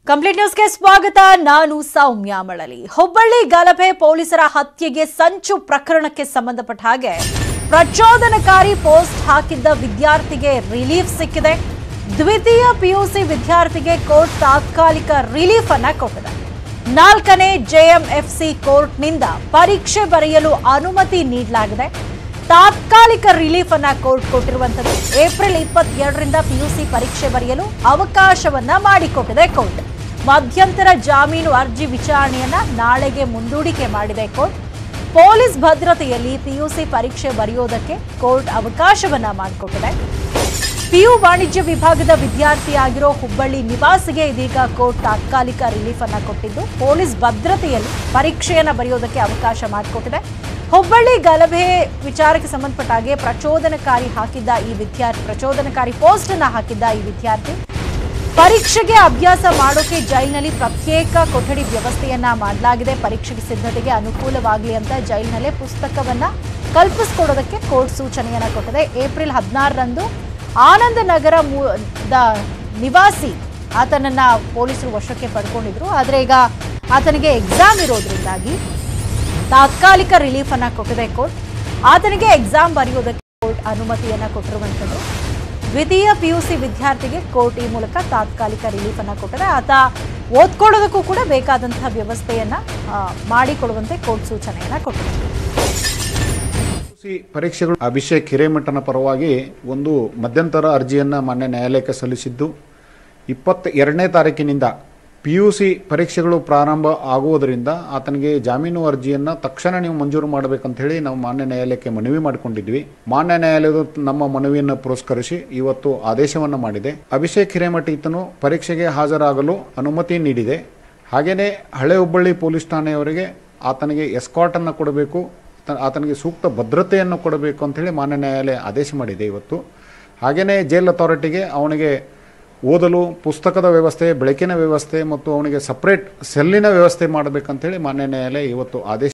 complete ನ್ಯೂಸ್ಗೆ ಸ್ವಾಗತ ನಾನು ಸೌಮ್ಯ ಮಳಲಿ ಹುಬ್ಬಳ್ಳಿ ಗಲಭೆ ಪೊಲೀಸರ ಹತ್ಯೆಗೆ ಸಂಚು ಪ್ರಕರಣಕ್ಕೆ ಸಂಬಂಧಪಟ್ಟ ಹಾಗೆ ಪ್ರಚೋದನಕಾರಿ ಪೋಸ್ಟ್ ಹಾಕಿದ್ದ ವಿದ್ಯಾರ್ಥಿಗೆ ರಿಲೀಫ್ ಸಿಕ್ಕಿದೆ ದ್ವಿತೀಯ ಪಿಯುಸಿ ವಿದ್ಯಾರ್ಥಿಗೆ ಕೋರ್ಟ್ ತಾತ್ಕಾಲಿಕ ರಿಲೀಫ್ ಅನ್ನ ಕೊಟ್ಟಿದೆ ನಾಲ್ಕನೇ ಜೆಎಂಎಫ್ಸಿ ಕೋರ್ಟ್ನಿಂದ ಪರೀಕ್ಷೆ ಬರೆಯಲು ಅನುಮತಿ ನೀಡಲಾಗಿದೆ ತಾತ್ಕಾಲಿಕ ರಿಲೀಫ್ ಅನ್ನ ಕೋರ್ಟ್ ಕೊಟ್ಟಿರುವಂತದ್ದು ಏಪ್ರಿಲ್ ಇಪ್ಪತ್ತೆರಡರಿಂದ ಪಿಯುಸಿ ಪರೀಕ್ಷೆ ಬರೆಯಲು ಅವಕಾಶವನ್ನ ಮಾಡಿಕೊಟ್ಟಿದೆ ಕೋರ್ಟ್ ಮಧ್ಯಂತರ ಜಾಮೀನು ಅರ್ಜಿ ವಿಚಾರಣೆಯನ್ನ ನಾಳೆಗೆ ಮುಂದೂಡಿಕೆ ಮಾಡಿದೆ ಕೋರ್ಟ್ ಪೊಲೀಸ್ ಭದ್ರತೆಯಲ್ಲಿ ಪಿಯುಸಿ ಪರೀಕ್ಷೆ ಬರೆಯೋದಕ್ಕೆ ಕೋರ್ಟ್ ಅವಕಾಶವನ್ನ ಮಾಡಿಕೊಟ್ಟಿದೆ ಪಿಯು ವಾಣಿಜ್ಯ ವಿಭಾಗದ ವಿದ್ಯಾರ್ಥಿಯಾಗಿರೋ ಹುಬ್ಬಳ್ಳಿ ನಿವಾಸಿಗೆ ಇದೀಗ ಕೋರ್ಟ್ ತಾತ್ಕಾಲಿಕ ರಿಲೀಫ್ ಅನ್ನ ಕೊಟ್ಟಿದ್ದು ಪೊಲೀಸ್ ಭದ್ರತೆಯಲ್ಲಿ ಪರೀಕ್ಷೆಯನ್ನ ಬರೆಯೋದಕ್ಕೆ ಅವಕಾಶ ಮಾಡಿಕೊಟ್ಟಿದೆ ಹುಬ್ಬಳ್ಳಿ ಗಲಭೆ ವಿಚಾರಕ್ಕೆ ಸಂಬಂಧಪಟ್ಟ ಹಾಗೆ ಪ್ರಚೋದನಕಾರಿ ಹಾಕಿದ್ದ ಈ ವಿದ್ಯಾರ್ಥಿ ಪ್ರಚೋದನಕಾರಿ ಪೋಸ್ಟ್ ಅನ್ನ ಹಾಕಿದ್ದ ಈ ವಿದ್ಯಾರ್ಥಿ ಪರೀಕ್ಷೆಗೆ ಅಭ್ಯಾಸ ಮಾಡೋಕೆ ಜೈಲಿನಲ್ಲಿ ಪ್ರತ್ಯೇಕ ಕೊಠಡಿ ವ್ಯವಸ್ಥೆಯನ್ನ ಮಾಡಲಾಗಿದೆ ಪರೀಕ್ಷೆಗೆ ಸಿದ್ಧತೆಗೆ ಅನುಕೂಲವಾಗಲಿ ಅಂತ ಜೈಲಿನಲ್ಲೇ ಪುಸ್ತಕವನ್ನ ಕಲ್ಪಿಸಿಕೊಡೋದಕ್ಕೆ ಕೋರ್ಟ್ ಸೂಚನೆಯನ್ನ ಕೊಟ್ಟಿದೆ ಏಪ್ರಿಲ್ ಹದಿನಾರರಂದು ಆನಂದ ನಗರ ಮೂ- ದ ನಿವಾಸಿ ಆತನನ್ನ ಪೊಲೀಸರು ವಶಕ್ಕೆ ಪಡ್ಕೊಂಡಿದ್ರು ಆದರೆ ಈಗ ಆತನಿಗೆ ಎಕ್ಸಾಮ್ ಇರೋದ್ರಿಂದಾಗಿ ತಾತ್ಕಾಲಿಕ ರಿಲೀಫ್ ಅನ್ನ ಕೊಟ್ಟಿದೆ ಕೋರ್ಟ್ ಆತನಿಗೆ ಎಕ್ಸಾಮ್ ಬರೆಯೋದಕ್ಕೆ ಕೋರ್ಟ್ ಅನುಮತಿಯನ್ನ ಕೊಟ್ಟಿರುವಂಥದ್ದು ದ್ವಿತೀಯ ಪಿಯುಸಿ ವಿದ್ಯಾರ್ಥಿಗೆ ಕೋರ್ಟ್ ಈ ಮೂಲಕ ತಾತ್ಕಾಲಿಕ ರಿಲೀಫ್ ಅನ್ನ ಕೊಟ್ಟಿದೆ ಆತ ಓದ್ಕೊಳ್ಳೋದಕ್ಕೂ ಕೂಡ ಬೇಕಾದಂತಹ ವ್ಯವಸ್ಥೆಯನ್ನ ಆ, ಮಾಡಿಕೊಡುವಂತೆ ಕೋರ್ಟ್ ಸೂಚನೆಯನ್ನ ಕೊಟ್ಟಿದೆ ಸಿ ಪರೀಕ್ಷೆಗಳು ಅಭಿಷೇಕ್ ಹಿರೇಮಠನ ಪರವಾಗಿ ಒಂದು ಮಧ್ಯಂತರ ಅರ್ಜಿಯನ್ನು ಮಾನ್ಯ ನ್ಯಾಯಾಲಯಕ್ಕೆ ಸಲ್ಲಿಸಿದ್ದು ಇಪ್ಪತ್ತ ಎರಡನೇ ತಾರೀಕಿನಿಂದ ಪಿ ಯು ಸಿ ಪರೀಕ್ಷೆಗಳು ಪ್ರಾರಂಭ ಆಗುವುದರಿಂದ ಆತನಿಗೆ ಜಾಮೀನು ಅರ್ಜಿಯನ್ನು ತಕ್ಷಣ ನೀವು ಮಂಜೂರು ಮಾಡಬೇಕಂತ ಹೇಳಿ ನಾವು ಮಾನ್ಯ ನ್ಯಾಯಾಲಯಕ್ಕೆ ಮನವಿ ಮಾಡಿಕೊಂಡಿದ್ವಿ ಮಾನ್ಯ ನ್ಯಾಯಾಲಯದ ನಮ್ಮ ಮನವಿಯನ್ನು ಪುರಸ್ಕರಿಸಿ ಇವತ್ತು ಆದೇಶವನ್ನು ಮಾಡಿದೆ ಅಭಿಷೇಕ್ ಹಿರೇಮಠ ಈತನು ಪರೀಕ್ಷೆಗೆ ಹಾಜರಾಗಲು ಅನುಮತಿ ನೀಡಿದೆ ಹಾಗೆಯೇ ಹಳೆ ಹುಬ್ಬಳ್ಳಿ ಪೊಲೀಸ್ ಠಾಣೆಯವರಿಗೆ ಆತನಿಗೆ ಎಸ್ಕಾಟನ್ನು ಕೊಡಬೇಕು ಆತ- ಆತನಿಗೆ ಸೂಕ್ತ ಭದ್ರತೆಯನ್ನು ಕೊಡಬೇಕು ಅಂತೇಳಿ ಮಾನ್ಯ ನ್ಯಾಯಾಲಯ ಆದೇಶ ಮಾಡಿದೆ ಇವತ್ತು ಹಾಗೆಯೇ ಜೈಲ್ ಅಥಾರಿಟಿಗೆ ಅವನಿಗೆ ಓದಲು ಪುಸ್ತಕದ ವ್ಯವಸ್ಥೆ ಬೆಳಕಿನ ವ್ಯವಸ್ಥೆ ಮತ್ತು ಅವನಿಗೆ ಸಪ್ರೇಟ್ ಸೆಲ್ಲಿನ ವ್ಯವಸ್ಥೆ ಮಾಡಬೇಕಂತೇಳಿ ಮಾನ್ಯ ನ್ಯಾಯಾಲಯ ಇವತ್ತು ಆದೇಶ